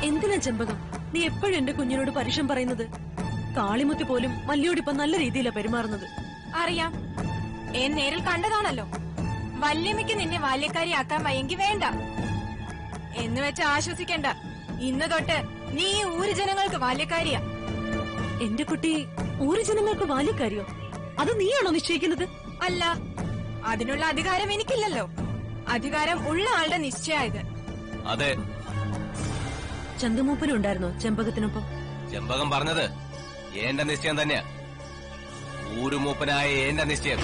എന്തിനാ ചെമ്പകം നീ എപ്പോഴും എന്റെ കുഞ്ഞിനോട് പരുഷം പറയുന്നത് കാളിമുത്തി പോലും മല്ലിയോടിപ്പ നല്ല രീതിയിലാ പെരുമാറുന്നത് അറിയാം ഏൻ നേരിൽ കണ്ടതാണല്ലോ വല്യമ്മയ്ക്ക് നിന്നെ ബാല്യക്കാരിയാക്കാൻ വയ്യെങ്കി വേണ്ട എന്ന് വെച്ച് ആശ്വസിക്കണ്ട ഇന്ന് തൊട്ട് നീ ഈ ഊര് ജനങ്ങൾക്ക് ബാല്യക്കാരിയാ എന്റെ കുട്ടി ഊര് ജനങ്ങൾക്ക് ബാല്യക്കാരിയോ അത് നീയാണോ നിശ്ചയിക്കുന്നത് അല്ല അതിനുള്ള അധികാരം എനിക്കില്ലല്ലോ അധികാരം ഉള്ള ആളുടെ നിശ്ചയത് അതെ ചന്തുമൂപ്പനുണ്ടായിരുന്നോ ചെമ്പകത്തിനൊപ്പം ചെമ്പകം പറഞ്ഞത് എന്റെ നിശ്ചയം തന്നെയാ ഊരുമൂപ്പനായ എന്റെ നിശ്ചയം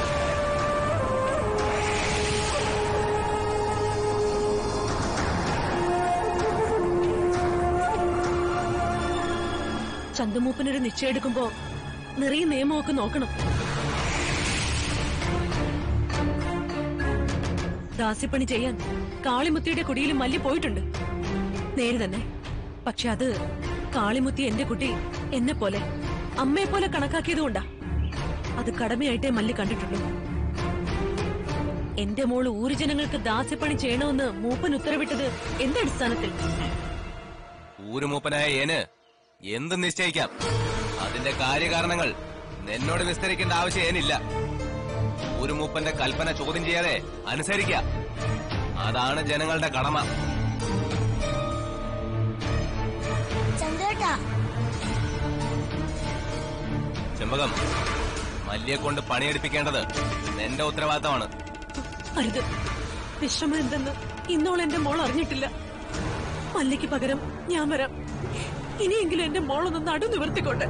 ചന്തുമൂപ്പനൊരു നിശ്ചയം എടുക്കുമ്പോ നിറയെ നിയമമൊക്കെ നോക്കണം ദാസ്യപ്പണി ചെയ്യാൻ കാളിമുത്തിയുടെ കുടിയിൽ മല്ലി പോയിട്ടുണ്ട് നേര് തന്നെ പക്ഷെ അത് കാളിമുത്തി എന്റെ കുട്ടി എന്നെ പോലെ അമ്മയെ പോലെ കണക്കാക്കിയതുകൊണ്ടാ അത് കടമയായിട്ടേ മല്ലി കണ്ടിട്ടുള്ളൂ എന്റെ മോള് ഊരുജനങ്ങൾക്ക് ദാസ്യപ്പണി ചെയ്യണമെന്ന് മൂപ്പൻ ഉത്തരവിട്ടത് എന്തടിസ്ഥാനത്തിൽ ഊരുമൂപ്പനായ ഏന് എന്ത് നിശ്ചയിക്കാം അതിന്റെ കാര്യകാരണങ്ങൾ നിന്നോട് വിസ്തരിക്കേണ്ട ആവശ്യം ഏനില്ല ഊരുമൂപ്പന്റെ കൽപ്പന ചോദ്യം ചെയ്യാതെ അനുസരിക്ക അതാണ് ജനങ്ങളുടെ കടമ ചന്ദ്രേട്ടാ ചെമ്പകം മല്ലിയെ കൊണ്ട് പണിയെടുപ്പിക്കേണ്ടത് നിന്റെ ഉത്തരവാദിത്തമാണ് അരുത് വിഷമം എന്തെന്ന് ഇന്നോൾ എന്റെ മോൾ അറിഞ്ഞിട്ടില്ല മല്ലിക്ക് പകരം ഞാൻ വരാം ഇനിയെങ്കിലും എന്റെ മോളൊന്ന് നടു നിവർത്തിക്കോട്ടെ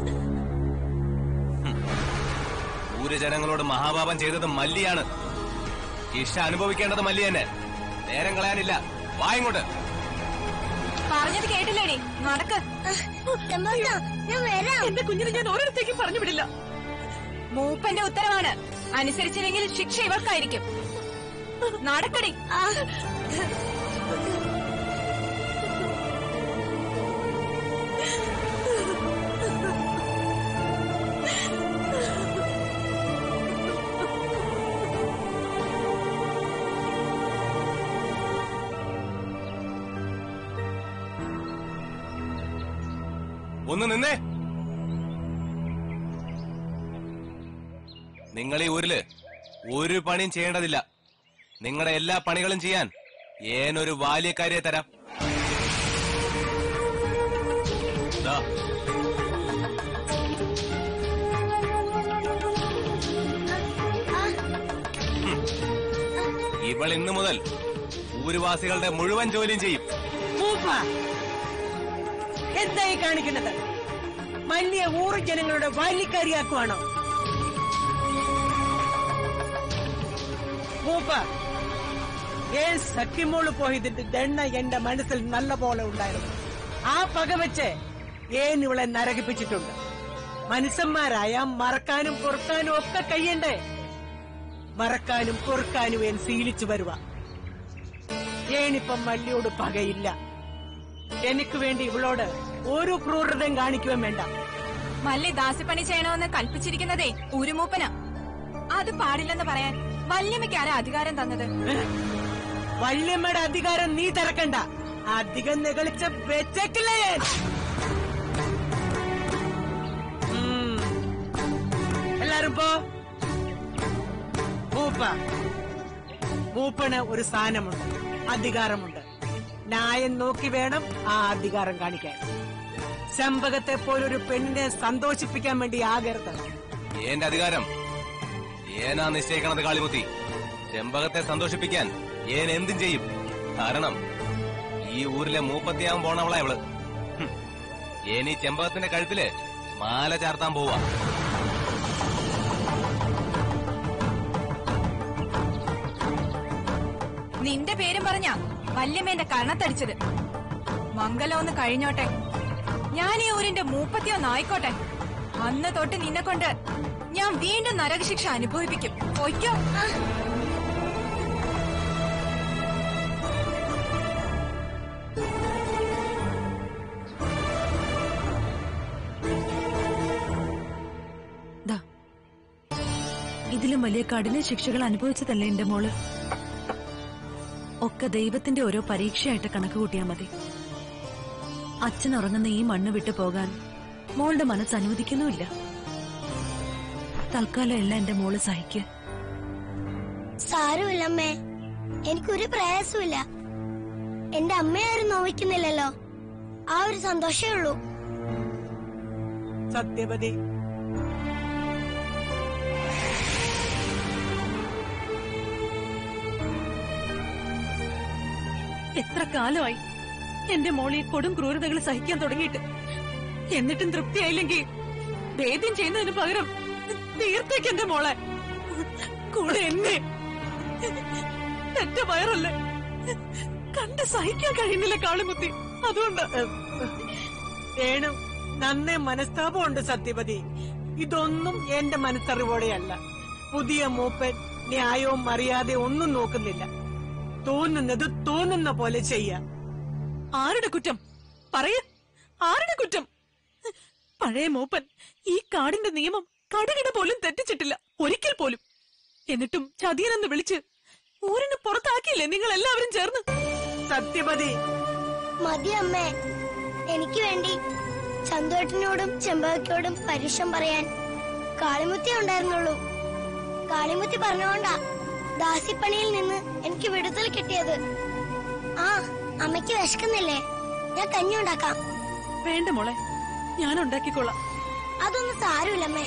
ഊരുജനങ്ങളോട് മഹാപാപം ചെയ്തത് മല്ലിയാണ് ശിക്ഷ അനുഭവിക്കേണ്ടത് മല്ലി തന്നെ നേരം കളയാനില്ല വായിങ്ങോട്ട് പറഞ്ഞത് കേട്ടില്ലേടി നടക്ക് ചന്ദ്രേട്ടാ ഞാൻ വരാം എന്റെ കുഞ്ഞിനെ ഞാൻ ഒരിടത്തേക്കും പറഞ്ഞു വിടില്ല മൂപ്പന്റെ ഉത്തരവാണ് അനുസരിച്ചില്ലെങ്കിൽ ശിക്ഷ ഇവർക്കായിരിക്കും നടക്കടി ആ ഒന്ന് നിന്നേ നിങ്ങൾ ഈ ഊരില് ഒരു പണിയും ചെയ്യേണ്ടതില്ല നിങ്ങളുടെ എല്ലാ പണികളും ചെയ്യാൻ ഏനൊരു ബാല്യക്കാരിയെ തരാം ദാ, ഇവൾ ഇന്നു മുതൽ ഊരുവാസികളുടെ മുഴുവൻ ജോലിയും ചെയ്യും മൂപ്പ എന്തായി കാണിക്കുന്നത് മല്ലിയ ഊറ് ജനങ്ങളുടെ ബാല്യക്കാരിയാക്കുവാണോ മൂപ്പ ഏൻ സഖ്യമോള് പോയതിന്റെ ദണ്ണ എന്റെ മനസ്സിൽ നല്ല പോലെ ഉണ്ടായിരുന്നു ആ പക വെച്ച് ഏൻ ഇവളെ നരകിപ്പിച്ചിട്ടുണ്ട് മനുഷ്യന്മാരായ മറക്കാനും പൊറുക്കാനും ഒക്കെ കഴിയണ്ടേ മറക്കാനും പൊറുക്കാനും ഏൻ ശീലിച്ചു വരുക ഏനിപ്പം മല്ലിയോട് പകയില്ല എനിക്ക് വേണ്ടി ഇവളോട് ഒരു ക്രൂരതയും കാണിക്കുകയും വേണ്ട മല്ലി ദാസ്യപ്പണി ചെയ്യണമെന്ന് കൽപ്പിച്ചിരിക്കുന്നതേ ഊരുമൂപ്പന അത് പാടില്ലെന്ന് പറയാൻ വല്യമ്മയ്ക്ക് ആരാ അധികാരം തന്നത് വല്യമ്മയുടെ അധികാരം നീ തിരക്കണ്ട അധികം നികളിച്ച് വെച്ചേക്കില്ല ഞാൻ ഉം. എല്ലാരും പോ മൂപ്പ മൂപ്പന് ഒരു സ്ഥാനമുണ്ട് അധികാരമുണ്ട് ന്യായം നോക്കി വേണം ആ അധികാരം കാണിക്കാൻ ചെമ്പകത്തെ പോലൊരു പെണ്ണിനെ സന്തോഷിപ്പിക്കാൻ വേണ്ടി ആകരുത് എന്റെ അധികാരം ഏനാ നിശ്ചയിക്കണത് കാളിമുത്തി ചെമ്പകത്തെ സന്തോഷിപ്പിക്കാൻ ഏൻ എന്തും ചെയ്യും കാരണം ഈ ഊരിലെ മൂപ്പത്തിയാവാൻ പോണവളാ ഇവള് ഹും. ഏൻ ഈ ചെമ്പകത്തിന്റെ കഴുത്തില് മാല ചാർത്താൻ പോവാ നിന്റെ പേരും പറഞ്ഞ വല്യമ്മേന്റെ കരണത്തടിച്ചത് മംഗലമൊന്ന് കഴിഞ്ഞോട്ടെ ഞാൻ ഈ ഊരിന്റെ മൂപ്പത്തിയൊന്ന് ആയിക്കോട്ടെ അന്ന് തൊട്ട് നിന്നെ കൊണ്ട് ഞാൻ വീണ്ടും നരകശിക്ഷ അനുഭവിപ്പിക്കും പൊയ്ക്കോ ദാ ഇതിലും വലിയ കഠിന ശിക്ഷകൾ അനുഭവിച്ചതല്ലേ എന്റെ മോള് ഒക്കെ ദൈവത്തിന്റെ ഓരോ പരീക്ഷയായിട്ട് കണക്ക് കൂട്ടിയാ മതി അച്ഛൻ ഉറങ്ങുന്ന ഈ മണ്ണ് വിട്ടു പോകാൻ മോളുടെ മനസ്സ് അനുവദിക്കുന്നുമില്ല തൽക്കാലം എല്ലാം എന്റെ മോള് സഹിക്കുക സാരമില്ലമ്മേ എനിക്കൊരു പ്രയാസമില്ല എന്റെ അമ്മയാരും നോവിക്കുന്നില്ലല്ലോ ആ ഒരു സന്തോഷമേ ഉള്ളൂ സത്യവതി എത്ര കാലമായി എന്റെ മോളി കൊടും ക്രൂരതകൾ സഹിക്കാൻ തുടങ്ങിയിട്ട് എന്നിട്ടും തൃപ്തിയായില്ലെങ്കിൽ ഭേദ്യം ചെയ്യുന്നതിന് പകരം തീർത്തേക്ക് എന്റെ മോളെ കൂടെ എന്നെ എന്റെ വയറല്ലേ കണ്ട് സഹിക്കാൻ കഴിയുന്നില്ല കാളിമുത്തി അതുകൊണ്ട് ഏണു നന്നേ മനസ്താപമുണ്ട് സത്യവതി ഇതൊന്നും എന്റെ മനസ്സറിവോടെയല്ല പുതിയ മൂപ്പൻ ന്യായവും മറിയാതെ ഒന്നും നോക്കുന്നില്ല തോന്നുന്നത് തോന്നുന്ന പോലെ ചെയ്യാം ആരുടെ കുറ്റം പറയ ആരുടെ കുറ്റം പഴയ മൂപ്പൻ ഈ കാടിന്റെ നിയമം കടുകിട പോലും തെറ്റിച്ചിട്ടില്ല ഒരിക്കൽ പോലും എന്നിട്ടും ചതിയനെന്ന് വിളിച്ച് ഊരിന് പുറത്താക്കിയില്ലേ നിങ്ങൾ എല്ലാവരും ചേർന്ന് സത്യവതി മതി അമ്മേ എനിക്ക് വേണ്ടി ചന്തുവേട്ടനോടും ചെമ്പകത്തോടും പരുഷം പറയാൻ കാളിമുത്തി ഉണ്ടായിരുന്നുള്ളൂ കാളിമുത്തി പറഞ്ഞുകൊണ്ടാ ദാസിപ്പണിയിൽ നിന്ന് എനിക്ക് വിടുതൽ കിട്ടിയത് ആ അമ്മയ്ക്ക് വിശക്കുന്നില്ലേ ഞാൻ കഞ്ഞി ഉണ്ടാക്കാം വേണ്ട മോളെ ഞാൻ ഉണ്ടാക്കിക്കോളാം അതൊന്നും സാരമില്ലമ്മേ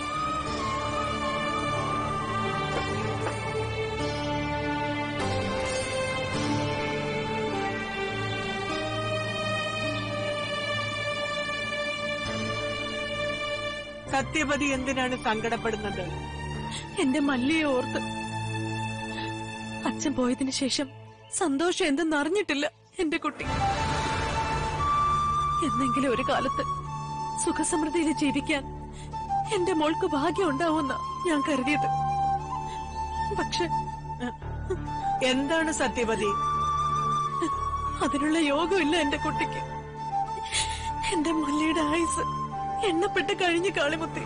സത്യവതി എന്തിനാണ് സങ്കടപ്പെടുന്നത് എന്റെ മല്ലിയെ ഓർത്ത് അച്ഛൻ പോയതിനു ശേഷം സന്തോഷം എന്തെന്ന് അറിഞ്ഞിട്ടില്ല എന്റെ കുട്ടി എന്നെങ്കിലും ഒരു കാലത്ത് സുഖസമൃദ്ധിയിൽ ജീവിക്കാൻ എന്റെ മോൾക്ക് ഭാഗ്യം ഉണ്ടാവുമെന്ന ഞാൻ കരുതിയത് പക്ഷെ എന്താണ് സത്യവതി അതിനുള്ള യോഗമില്ല എന്റെ കുട്ടിക്ക് എന്റെ മല്ലിയുടെ ആയുസ് എണ്ണപ്പെട്ട് കഴിഞ്ഞു കാളിമുത്തി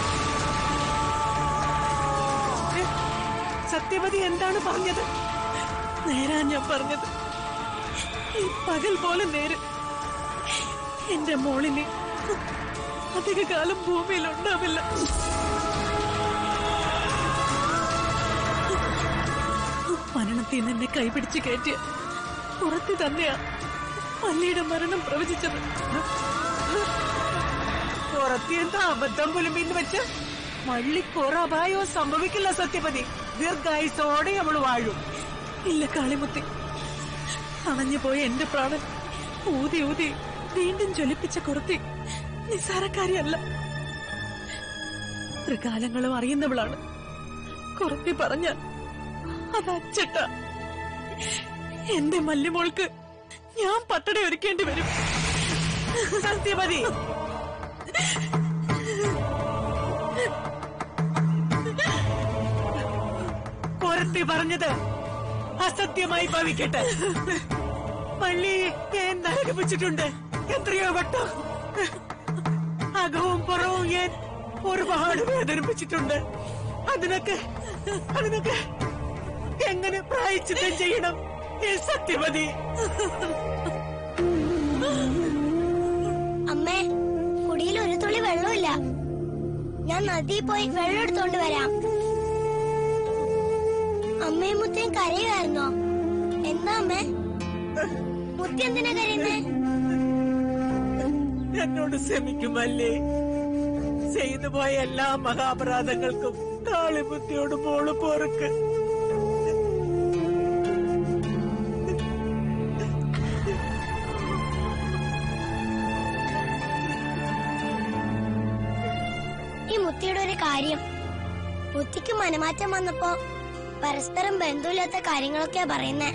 സത്യവതി എന്താണ് പറഞ്ഞത് നേരാ ഞാൻ പറഞ്ഞത് ഈ പകൽ പോലെ നേര് എന്റെ മോളിന് അധിക കാലം ഭൂമിയിൽ ഉണ്ടാവില്ല മരണത്തിൽ നിന്ന് എന്നെ കൈപിടിച്ച് കയറ്റിയ പുറത്ത് തന്നെയാ മല്ലിയുടെ മരണം പ്രവചിച്ചത് പുറത്തിയെന്താ അബദ്ധം പോലും ഇന്ന് വെച്ച് മള്ളിക്കൊറ അപായവും സംഭവിക്കില്ല സത്യപതി ദീർഘായുസോടെ അവൾ വാഴും ഇല്ല കാളിമുത്തി അണഞ്ഞു പോയ എന്റെ പ്രാണൻ ഊതി ഊതി വീണ്ടും ജ്വലിപ്പിച്ച കുറത്തി നിസ്സാരക്കാരിയല്ല ത്രികാലങ്ങളും അറിയുന്നവളാണ് കുറത്തി പറഞ്ഞ അത് അച്ചട്ട എന്റെ മല്ലിമോൾക്ക് ഞാൻ പട്ടട ഒരുക്കേണ്ടി വരും സത്യപതി പുറത്തി പറഞ്ഞത് അസത്യമായി ഭവിക്കട്ടെ പള്ളി ഞാൻ നരകിപ്പിച്ചിട്ടുണ്ട് എത്രയോ വട്ടം അകവും പുറവും ഞാൻ ഒരുപാട് വേദനിപ്പിച്ചിട്ടുണ്ട് അതിനൊക്കെ അതിനൊക്കെ എങ്ങനെ പ്രായച്ചിത്തം ചെയ്യണം ഏ സത്യവതി അമ്മേ കുടിയിൽ ഒരു തുള്ളി വെള്ളമില്ല ഞാൻ നദിയിൽ പോയി വെള്ളം എടുത്തോണ്ട് വരാം അമ്മയും മുത്തയും കരയുമായിരുന്നോ എന്താ അമ്മേ മുത്തി എന്തിനാ കരയുന്നേ എന്നോട് ക്ഷമിക്കുമല്ലേ ചെയ്തു പോയ എല്ലാ മഹാപരാധങ്ങൾക്കും കാളിബുദ്ധിയോട് മോള് പോർക്ക് ഈ മുത്തിയുടെ ഒരു കാര്യം മുത്തിക്ക് മനമാറ്റം വന്നപ്പോ പരസ്പരം ബന്ധമില്ലാത്ത കാര്യങ്ങളൊക്കെയാ പറയുന്നേ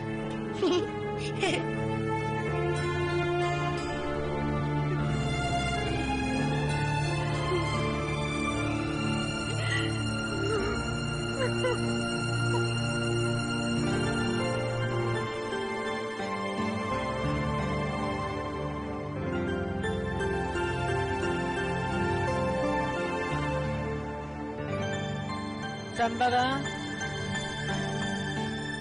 ചമ്പക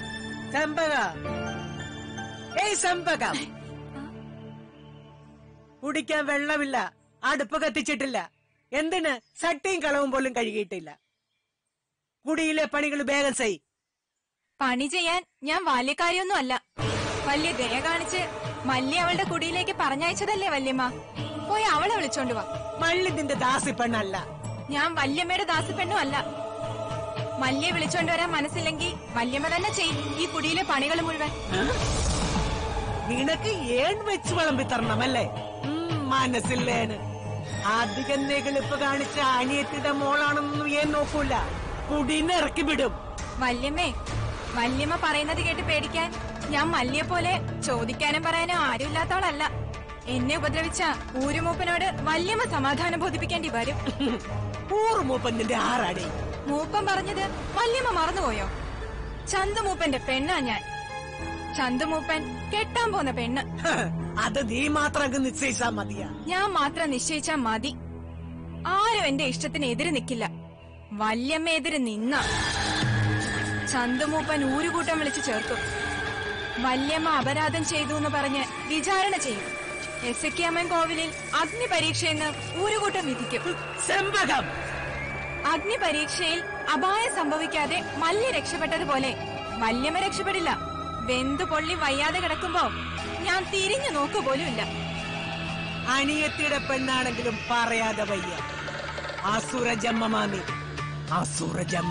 ചമ്പക ഏയ് ചമ്പക കുടിക്കാൻ വെള്ളമില്ല അടുപ്പ് കത്തിച്ചിട്ടില്ല എന്തിന് സട്ടിയും കളവും പോലും കഴുകിയിട്ടില്ല കുടിയിലെ പണികൾ വേഗം സൈ പണി ചെയ്യാൻ ഞാൻ ബാല്യക്കാരിയൊന്നും അല്ല വലിയ ദയ കാണിച്ച് മല്ലി അവളുടെ കുടിയിലേക്ക് പറഞ്ഞയച്ചതല്ലേ വല്യമ്മ പോയി അവളെ വിളിച്ചോണ്ട് വാ മള്ളി നിന്റെ ദാസി പെണ്ണല്ല ഞാൻ വല്യമ്മയുടെ ദാസിപ്പെണ്ണും അല്ല മല്ലിയെ വിളിച്ചോണ്ട് വരാൻ മനസ്സില്ലെങ്കിൽ വല്യമ്മ തന്നെ ചെയ്യും ഈ കുടിയിലെ പണികൾ മുഴുവൻ നിനക്ക് ഏൺ വെച്ച് വിളമ്പി തരണമല്ലേ ഉം, മനസ്സില്ലേന് അധികം നെകളിപ്പ് കാണിച്ച അനിയത്തിന്റെ മോളാണെന്നൊന്നും ഏൻ നോക്കൂല കുടീനെ ഇറക്കി വിടും വല്യമ്മേ വല്യമ്മ പറയുന്നത് കേട്ട് പേടിക്കാൻ ഞാൻ മല്ലിയെ പോലെ ചോദിക്കാനും പറയാനും ആരുമില്ലാത്തവളല്ല എന്നെ ഉപദ്രവിച്ച ഊരുമൂപ്പനോട് വല്യമ്മ സമാധാനം ബോധിപ്പിക്കേണ്ടി വരും കൂറു മൂപ്പൻ നിന്റെ ആറാടി മൂപ്പൻ പറഞ്ഞത് വല്യമ്മ മറന്നുപോയോ ചന്തുമൂപ്പന്റെ പെണ്ണാ ഞാൻ ചന്തുമൂപ്പൻ കെട്ടാൻ പോന്ന പെണ്ണ് ഹ, അത് നീ മാത്രം അങ്ങ് നിശ്ചയിച്ചാ മതിയാ ഞാൻ മാത്രം നിശ്ചയിച്ചാ മതി ആരും എന്റെ ഇഷ്ടത്തിന് എതിര് നിക്കില്ല വല്യമ്മ എതിര് നിന്ന ചന്തുമൂപ്പൻ ഊരുകൂട്ടം വിളിച്ചു ചേർക്കും വല്യമ്മ അപരാധം ചെയ്തു എന്ന് പറഞ്ഞ് വിചാരണ ചെയ്യും എസ് എ അമ്മൻ കോവിലിൽ അഗ്നി പരീക്ഷയെന്ന് ഊരുകൂട്ടം വിധിക്കും ചെമ്പകം അഗ്നി പരീക്ഷയിൽ അപായം സംഭവിക്കാതെ മല്യ രക്ഷപ്പെട്ടതുപോലെ വല്യമ്മ രക്ഷപ്പെടില്ല വെന്തു പൊള്ളി വയ്യാതെ കിടക്കുമ്പോ ഞാൻ തിരിഞ്ഞു നോക്കുപോലുമില്ല അനിയത്തിയുടെ പെണ്ണാണെങ്കിലും പറയാതെ വയ്യ അസുരജമ്മമാമി അസുരജമ്മ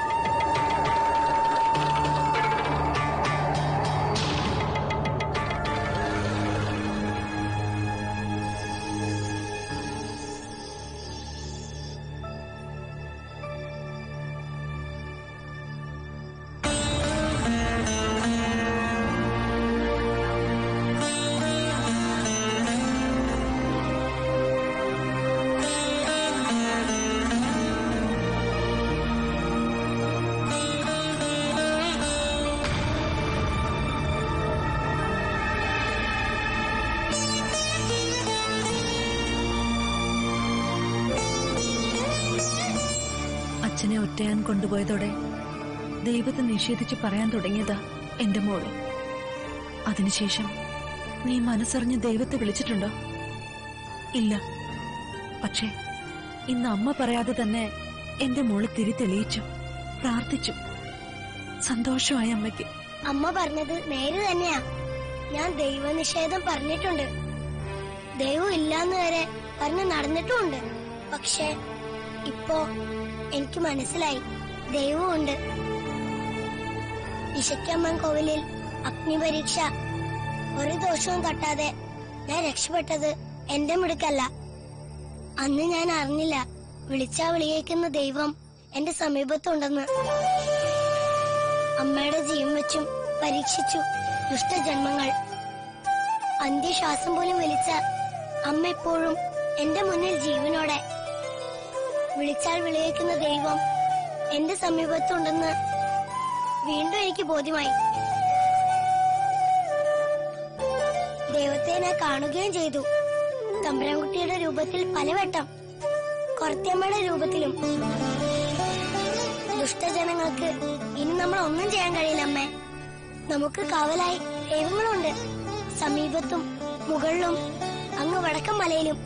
അച്ഛനെ ഒറ്റയാൻ കൊണ്ടുപോയതോടെ ദൈവത്തെ നിഷേധിച്ച് പറയാൻ തുടങ്ങിയതാ എന്റെ മോള് അതിനുശേഷം നീ മനസ്സറിഞ്ഞ് ദൈവത്തെ വിളിച്ചിട്ടുണ്ടോ ഇല്ല പക്ഷേ ഇന്ന് അമ്മ പറയാതെ തന്നെ എന്റെ മോള് തിരി തെളിയിച്ചു പ്രാർത്ഥിച്ചു സന്തോഷമായി അമ്മയ്ക്ക് അമ്മ പറഞ്ഞത് നേര് തന്നെയാ ഞാൻ ദൈവനിഷേധം പറഞ്ഞിട്ടുണ്ട് ദൈവം ഇല്ലാന്ന് വരെ പറഞ്ഞ് നടന്നിട്ടുമുണ്ട് പക്ഷെ ഇപ്പോ എനിക്ക് മനസ്സിലായി ദൈവമുണ്ട് ഇശയ്ക്കമ്മൻ കോവിലിൽ അഗ്നിപരീക്ഷ ഒരു ദോഷവും തട്ടാതെ ഞാൻ രക്ഷപ്പെട്ടത് എന്റെ മിടുക്കല്ല അന്ന് ഞാൻ അറിഞ്ഞില്ല വിളിച്ചാ വിളിയേക്കുന്ന ദൈവം എന്റെ സമീപത്തുണ്ടെന്ന് അമ്മയുടെ ജീവൻ വെച്ചും പരീക്ഷിച്ചു ദുഷ്ടജന്മങ്ങൾ അന്ത്യശ്വാസം പോലും വലിച്ച അമ്മ എപ്പോഴും എന്റെ മുന്നിൽ ജീവനോടെ വിളിച്ചാൽ വിളിയേക്കുന്ന ദൈവം എന്റെ സമീപത്തുണ്ടെന്ന് വീണ്ടും എനിക്ക് ബോധ്യമായി ദൈവത്തെ ഞാൻ കാണുകയും ചെയ്തു തമ്പുരാൻകുട്ടിയുടെ രൂപത്തിൽ പലവട്ടം കൊറത്തിയമ്മയുടെ രൂപത്തിലും ദുഷ്ടജനങ്ങൾക്ക് ഇനി നമ്മൾ ഒന്നും ചെയ്യാൻ കഴിയില്ല അമ്മേ നമുക്ക് കാവലായി ദൈവങ്ങളുണ്ട് സമീപത്തും മുകളിലും അങ്ങ് വടക്കം മലയിലും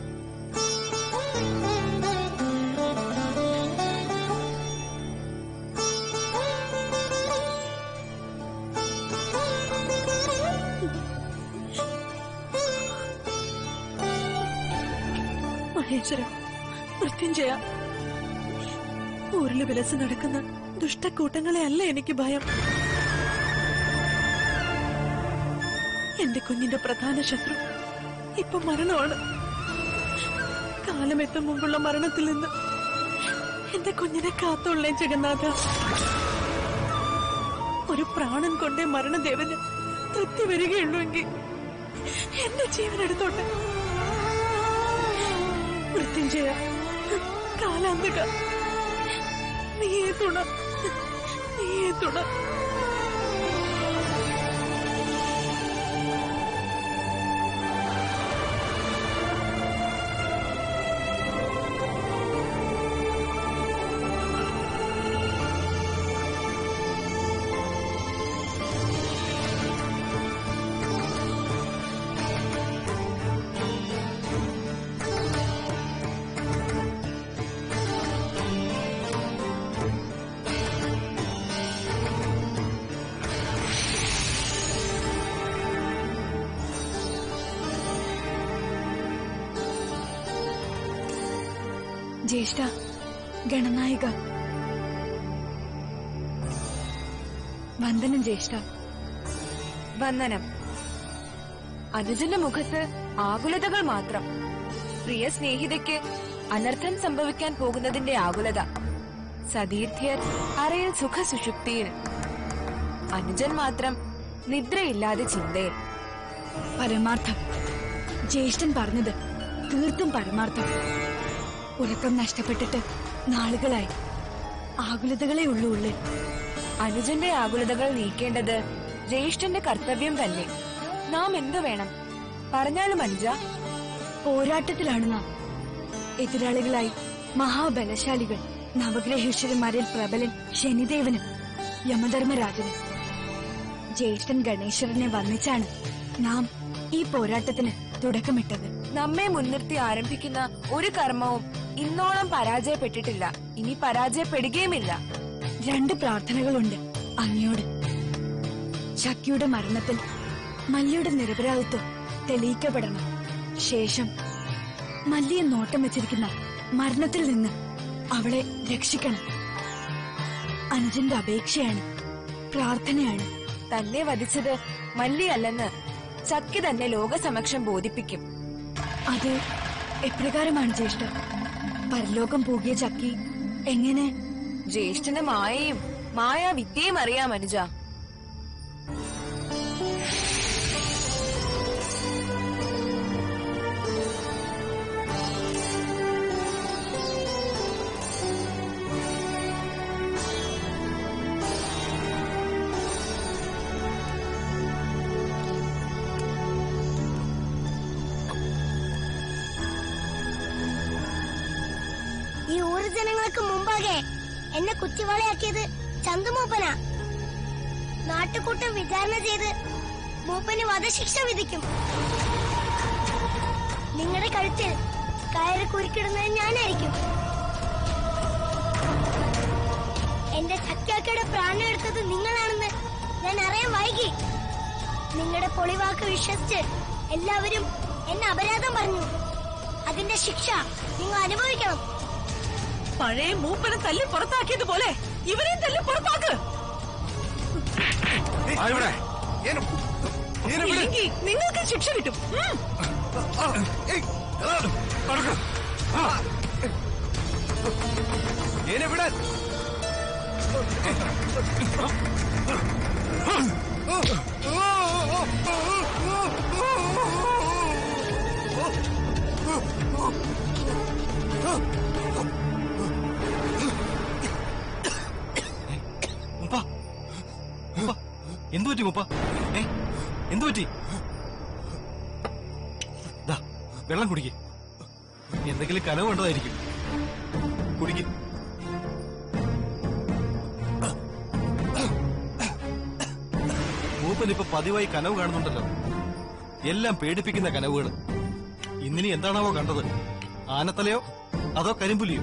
മഹേശ്വര മൃത്യുഞ്ജയ ഊരില് വിലസ് നടക്കുന്ന ദുഷ്ടക്കൂട്ടങ്ങളെ അല്ല എനിക്ക് ഭയം എന്റെ കുഞ്ഞിന്റെ പ്രധാന ശത്രു ഇപ്പൊ മരണമാണ് കാലമെത്തും മുമ്പുള്ള മരണത്തിൽ നിന്ന് എന്റെ കുഞ്ഞിനെ കാത്തുള്ളേ ജഗന്നാഥ ഒരു പ്രാണൻ കൊണ്ടേ മരണദേവന് തൃപ്തി വരികയുള്ളൂവെങ്കിൽ എന്റെ ജീവൻ എടുത്തോട്ടെ മൃത്യുഞ്ജയ കാലാന്തക നീയേ തുണ നീയേ തുണ ജ്യേഷ്ഠ ഗണനായിക വന്ദനം ജ്യേഷ്ഠ വന്ദനം അനുജന്റെ മുഖത്ത് ആകുലതകൾ മാത്രം പ്രിയ സ്നേഹിതയ്ക്ക് അനർത്ഥം സംഭവിക്കാൻ പോകുന്നതിന്റെ ആകുലത സതീർത്ഥ്യർ അറയിൽ സുഖസുഷുപ്തിയിൽ അനുജൻ മാത്രം നിദ്രയില്ലാതെ ചിന്തയിൽ പരമാർത്ഥം ജ്യേഷ്ഠൻ പറഞ്ഞത് തീർത്തും പരമാർത്ഥം ഉറക്കം നഷ്ടപ്പെട്ടിട്ട് നാളുകളായി ആകുലതകളെ ഉള്ളൂ ഉള്ളിൽ അനുജന്റെ ആകുലതകൾ നീക്കേണ്ടത് ജ്യേഷ്ഠന്റെ കർത്തവ്യം തന്നെ നാം എന്തു വേണം പറഞ്ഞാലും അനുജ പോരാട്ടത്തിലാണ് നാം എതിരാളികളായി മഹാബലശാലികൾ നവഗ്രഹേശ്വരന്മാരിൽ പ്രബലൻ ശനിദേവനും യമധർമ്മരാജനും ജ്യേഷ്ഠൻ ഗണേശ്വരനെ വന്നിച്ചാണ് നാം ഈ പോരാട്ടത്തിന് തുടക്കമിട്ടത് നമ്മെ മുൻനിർത്തി ആരംഭിക്കുന്ന ഒരു കർമ്മവും ഇന്നോളം പരാജയപ്പെട്ടിട്ടില്ല ഇനി പരാജയപ്പെടുകയുമില്ല രണ്ട് പ്രാർത്ഥനകളുണ്ട് അങ്ങയോട് ശക്തിയുടെ മരണത്തിൽ മല്ലിയുടെ നിരപരാധിത്വം തെളിയിക്കപ്പെടണം ശേഷം മല്ലിയെ നോട്ടം വെച്ചിരിക്കുന്ന മരണത്തിൽ നിന്ന് അവളെ രക്ഷിക്കണം അനുജന്റെ അപേക്ഷയാണ് പ്രാർത്ഥനയാണ് തന്നെ വധിച്ചത് മല്ലിയല്ലെന്ന് ചക്കി തന്നെ ലോകസമക്ഷം ബോധിപ്പിക്കും അത് എപ്രകാരമാണ് ജ്യേഷ്ഠ പരലോകം പോകിയ ചക്കി എങ്ങനെ ജ്യേഷ്ഠന് മായയും മായാവിദ്യയും അറിയാം അനുജ ഈ ഊര് ജനങ്ങൾക്ക് മുമ്പാകെ എന്നെ കുറ്റിവാളയാക്കിയത് ചന്തുമൂപ്പന നാട്ടുകൂട്ടം വിചാരണ ചെയ്ത് മൂപ്പന് വധശിക്ഷ വിധിക്കും നിങ്ങളുടെ കഴുത്തിൽ കയറി കുരുക്കിടുന്നത് ഞാനായിരിക്കും എന്റെ ചക്കാക്കയുടെ പ്രാണൻ എടുത്തത് നിങ്ങളാണെന്ന് ഞാൻ അറിയാൻ വൈകി നിങ്ങളുടെ പൊളിവാക്ക് വിശ്വസിച്ച് എല്ലാവരും എന്നെ അപരാധം പറഞ്ഞു അതിന്റെ ശിക്ഷ നിങ്ങൾ അനുഭവിക്കണം പഴയ മൂപ്പനെ തല്ലി പുറത്താക്കിയതുപോലെ ഇവരെയും തല്ലി പുറത്താക്ക് ഇല്ലെങ്കിൽ നിങ്ങൾക്ക് ശിക്ഷ കിട്ടും ഉം. വിടാൻ മുപ്പ മുപ്പ എന്തു പറ്റി മുപ്പ ഏ എന്തു പറ്റി ദാ വെള്ളം കുടിക്ക് എന്തെങ്കിലും കനവ് കണ്ടതായിരിക്കും കുടിക്ക് മൂപ്പൻ ഇപ്പൊ പതിവായി കനവ് കാണുന്നുണ്ടല്ലോ എല്ലാം പേടിപ്പിക്കുന്ന കനവുകൾ ഇന്നിനി എന്താണാവോ കണ്ടത് ആനത്തലയോ അതോ കരിമ്പുലിയോ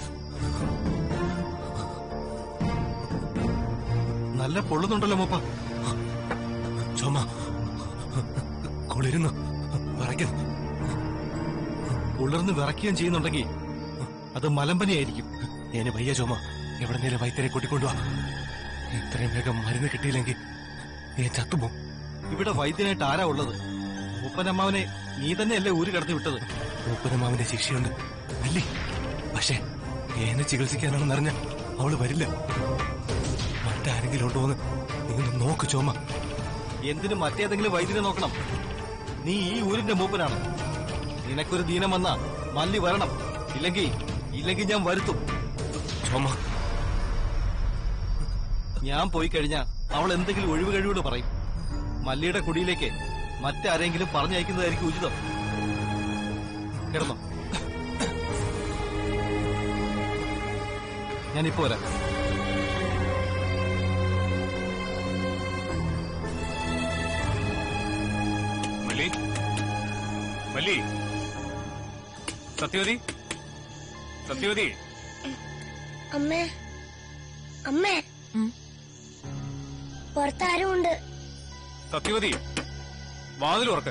നല്ല പൊള്ളുന്നുണ്ടല്ലോ മൂപ്പ ചുമ കുളിരുന്നു വിറയ്ക്കുന്നു ഉളർന്ന് വിറയ്ക്കുകയും ചെയ്യുന്നുണ്ടെങ്കിൽ അത് മലമ്പനിയായിരിക്കും ഏനെ വയ്യ ചുമ എവിടെ നേരെ വൈദ്യരെ കൂട്ടിക്കൊണ്ടുവാ ഇത്രയും വേഗം മരുന്ന് കിട്ടിയില്ലെങ്കിൽ നീ ചത്തുപോ ഇവിടെ വൈദ്യനായിട്ട് ആരാ ഉള്ളത് മൂപ്പനമ്മാവനെ നീ തന്നെയല്ലേ ഊര് കടത്തി വിട്ടത് മൂപ്പനമ്മാവന്റെ ശിക്ഷയുണ്ട് അല്ലേ പക്ഷേ ഏനെ ചികിത്സിക്കാനാണെന്നറിഞ്ഞ അവള് വരില്ല മറ്റാരെങ്കിലും ഉണ്ടോ എന്ന് നീ ഒന്ന് നോക്ക് ചോമ എന്തിനു മറ്റേതെങ്കിലും വൈദ്യനെ നോക്കണം നീ ഈ ഊരിന്റെ മൂപ്പനാണ് നിനക്കൊരു ദീനം വന്നാ മല്ലി വരണം ഇല്ലെങ്കിൽ ഇല്ലെങ്കിൽ ഞാൻ വരുത്തും ചോമ ഞാൻ പോയി കഴിഞ്ഞാ അവൾ എന്തെങ്കിലും ഒഴിവ് കഴിവുകൾ പറയും മല്ലിയുടെ കുടിയിലേക്ക് മറ്റാരെങ്കിലും പറഞ്ഞയക്കുന്നതായിരിക്കും ഉചിതം കിടന്നോ ഞാനിപ്പോ വരാം മല്ലി മല്ലി സത്യവതി സത്യവതി അമ്മേ അമ്മേ പുറത്താരും ഉണ്ട് സത്യവതി വാതിൽ ഉറക്ക്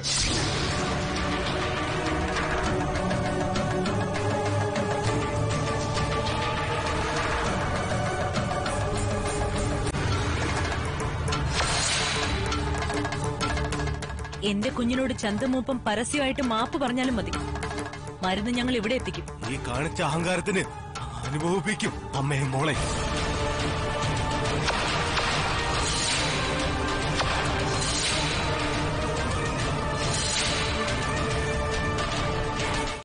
എന്റെ കുഞ്ഞിനോട് ചന്തമൂപ്പം പരസ്യമായിട്ട് മാപ്പ് പറഞ്ഞാലും മതി മരുന്ന് ഞങ്ങൾ ഇവിടെ എത്തിക്കും ഈ കാണിച്ച അഹങ്കാരത്തിന് അനുഭവിപ്പിക്കും അമ്മയും മോളെ